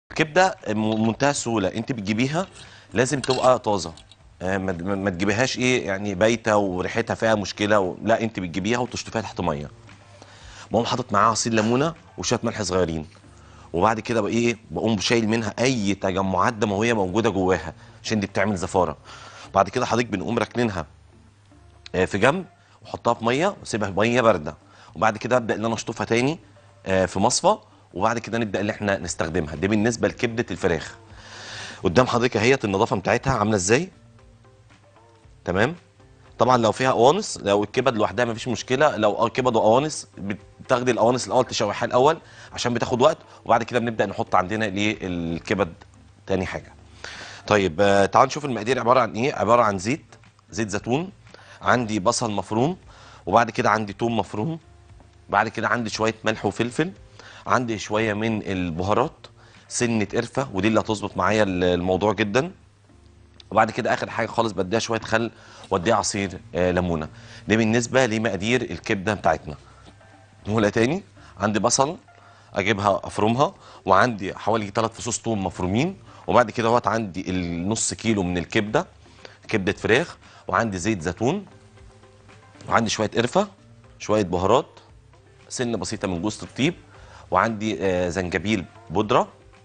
كبده م- منتهى السهوله انت بتجيبيها لازم تبقى طازه آه، ما ما- ما تجيبيهاش ايه يعني بايته وريحتها فيها مشكله و... لا انت بتجيبيها وتشطفيها تحت ميه بقوم حاطط معاها عصير ليمونه وشويه ملح صغيرين وبعد كده بقى ايه بقوم شايل منها اي تجمعات دمويه موجوده جواها عشان دي بتعمل زفاره بعد كده حضرتك بنقوم راكنينها آه، في جنب واحطها في ميه واسيبها في ميه بارده وبعد كده ابدا ان انا اشطفها تاني آه، في مصفى وبعد كده نبدا ان احنا نستخدمها دي بالنسبه لكبده الفراخ قدام حضرتك اهيت النظافه بتاعتها عامله ازاي تمام طبعا لو فيها قوانص لو الكبد لوحدها مفيش مشكله لو كبد وقوانص بتاخدي القوانص الاول تشوحيها الاول عشان بتاخد وقت وبعد كده بنبدا نحط عندنا الايه الكبد تاني حاجه طيب آه، تعالوا نشوف المقادير عباره عن ايه عباره عن زيت زيت زيتون عندي بصل مفروم وبعد كده عندي توم مفروم بعد كده عندي شويه ملح وفلفل عندي شويه من البهارات سنه قرفه ودي اللي هتظبط معايا الموضوع جدا وبعد كده اخر حاجه خالص بديها شويه خل واديها عصير آه ليمونه دي بالنسبه لمقادير الكبده بتاعتنا نقولها تاني عندي بصل اجيبها افرمها وعندي حوالي ثلاث فصوص توم مفرومين وبعد كده وقت عندي النص كيلو من الكبده كبده فراخ وعندي زيت زيتون وعندي شويه قرفه شويه بهارات سنه بسيطه من جوز الطيب وعندي آه زنجبيل بودره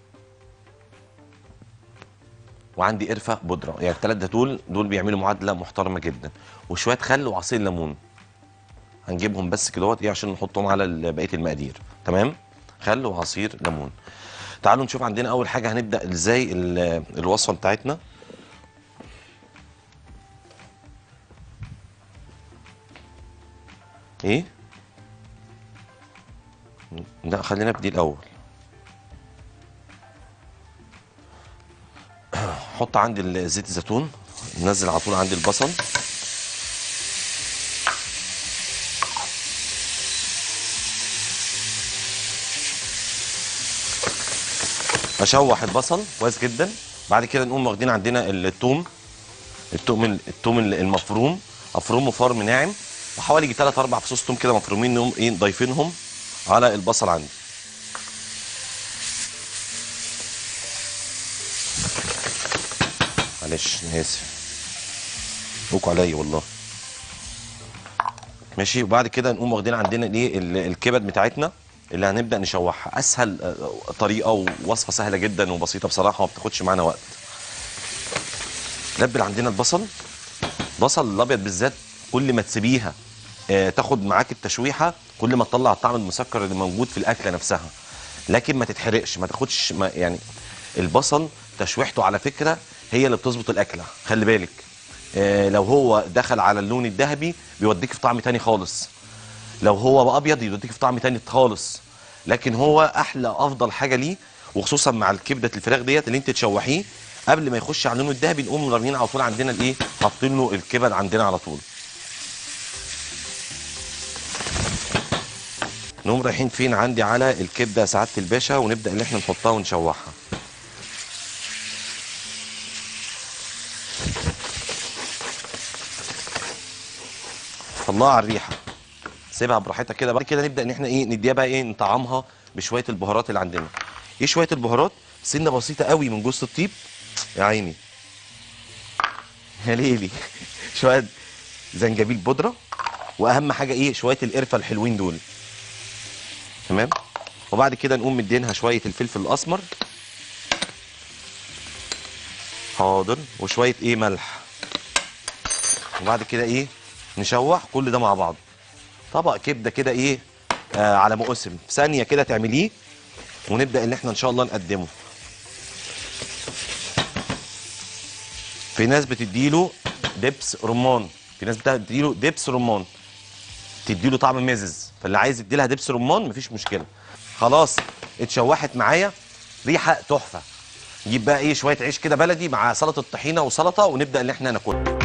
وعندي قرفه بودره يعني الثلاث ده دول دول بيعملوا معادله محترمه جدا وشويه خل وعصير ليمون هنجيبهم بس كده اهوت ايه عشان نحطهم على ال- بقيه المقادير تمام خل وعصير ليمون تعالوا نشوف عندنا اول حاجه هنبدا ازاي ال- الوصفه بتاعتنا ايه لا خلينا بدي الاول حط عندي ال- زيت الزيتون ننزل على طول عندي البصل اشوح البصل كويس جدا بعد كده نقوم واخدين عندنا الثوم الثوم الثوم المفروم افرمه فرم ناعم وحوالي 3 4 فصوص ثوم كده مفرومين نقوم ايه ضايفينهم على البصل عندي معلش انا اسف فوقوا عليا والله ماشي وبعد كده نقوم واخدين عندنا الايه ال- الكبد بتاعتنا اللي هنبدا نشوحها اسهل آه، طريقه ووصفه سهله جدا وبسيطه بصراحه ما بتاخدش معانا وقت نبل عندنا البصل البصل الابيض بالذات كل ما تسيبيها آه، تاخد معاك التشويحه كل ما تطلع الطعم المسكر اللي موجود في الاكله نفسها لكن ما تتحرقش ما تاخدش ما يعني البصل تشويحته على فكره هي اللي بتظبط الاكله خلي بالك آه، لو هو دخل على اللون الذهبي بيوديك في طعم تاني خالص لو هو بقى ابيض يوديك في طعم تاني خالص لكن هو احلى افضل حاجه ليه وخصوصا مع الكبده الفراخ ديت اللي انت تشوحيه قبل ما يخش على لونه الذهبي نقوم راميين على طول عندنا الايه حاطين له الكبد عندنا على طول نقوم رايحين فين عندي على الكبده يا سعاده الباشا ونبدا ان احنا نحطها ونشوحها طلعها على الريحه سيبها براحتها كده بعد كده نبدا ان احنا ايه نديها بقى ايه نطعمها بشويه البهارات اللي عندنا ايه شويه البهارات سنه بسيطه قوي من جوز الطيب يا عيني يا ليلي شويه زنجبيل بودره واهم حاجه ايه شويه القرفه الحلوين دول تمام وبعد كده نقوم مدينها شويه الفلفل الاسمر حاضر وشويه ايه ملح وبعد كده ايه نشوح كل ده مع بعض طبق كبده كده ايه آه على مقسم في ثانيه كده تعمليه ونبدا ان احنا ان شاء الله نقدمه في ناس بتديله دبس رمان في ناس بتديله دبس رمان تديله طعم مزز فاللي عايز يديلها دبس رمان مفيش مشكله خلاص اتشوحت معايا ريحه تحفه نجيب بقى ايه شويه عيش كده بلدي مع سلطه الطحينه وسلطه ونبدا ان احنا ناكلها